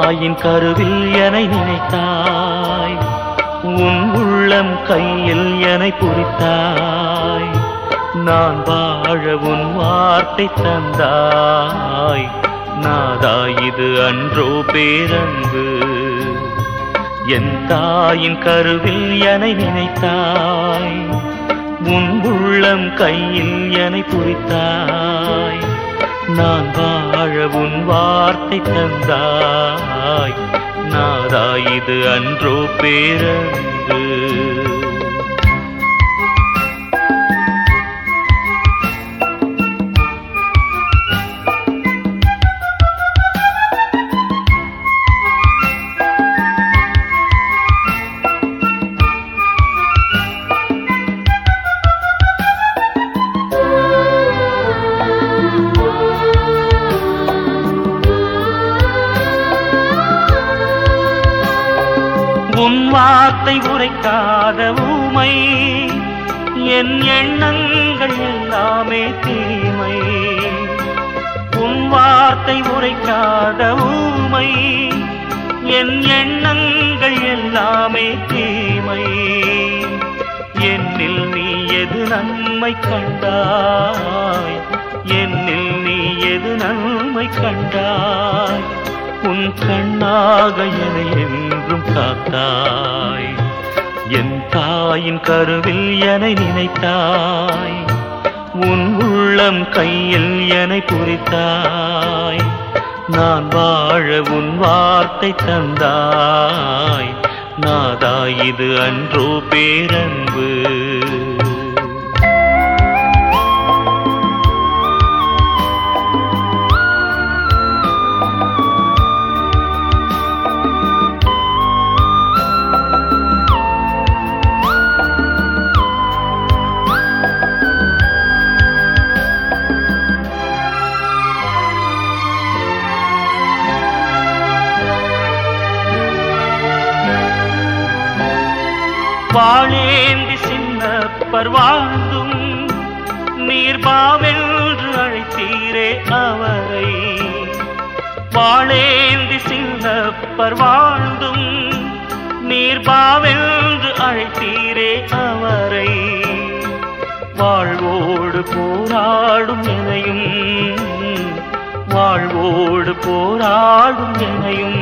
தாயின் கருவில் என நினைத்தாய் உன் உள்ளம் கையில் என புரித்தாய் நான் வாழ உன் வார்த்தை தந்தாய் நாதா இது அன்றோ பேரன்பு என் தாயின் கருவில் என நினைத்தாய் உன் உள்ளம் கையில் என புரித்தாய் நான் வாழ உன் வார்த்தை தந்தாய் நாதா இது அன்றோ பேரன்பு உன் வார்த்தை உரைக்காத ஊமை என் எண்ணங்கள் எல்லாமே தீமை உன் வார்த்தை உரைக்காத ஊமை என் எண்ணங்கள் எல்லாமே தீமை என்னில் நீ எது நன்மை கண்டாய் என்னில் நீ எது நன்மை கண்டாய் உன் கண்ணாக என என்றும் காத்தாய் என் தாயின் கருவில் என நினைத்தாய் உன் உள்ளம் கையில் என புரித்தாய் நான் வாழ உன் வார்த்தை தந்தாய் நாதா இது அன்றோ பேரன்பு வாழேந்தி சின்ன பர்வாழ்ந்தும் நீர்பாவென்று அழைத்தீரே அவரை வாழேந்தி சின்ன பர்வாழ்ந்தும் நீர்பாவென்று அழைத்தீரே அவரை வாழ்வோடு போராடும் எனையும் வாழ்வோடு போராடும் எனையும்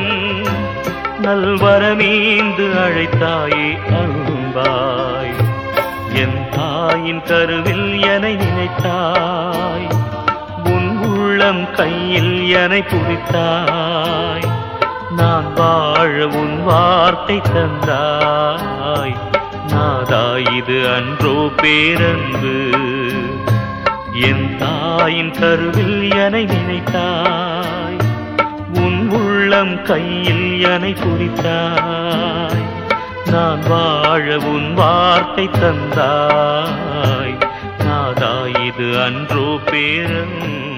நல்வரமீந்து அழைத்தாயே அரும்பாய் என் தாயின் கருவில் என நினைத்தாய் உன் உள்ளம் கையில் என புரித்தாய் நான் வாழ உன் வார்த்தை தந்தாய் நாதா இது அன்றோ பேரன்பு என் தாயின் கருவில் என நினைத்தாய் உன் உள்ளம் கையில் என புரித்தாய் நான் வாழ உன் வார்த்தை தந்தாய் நாதா இது அன்றோ பேரன்பு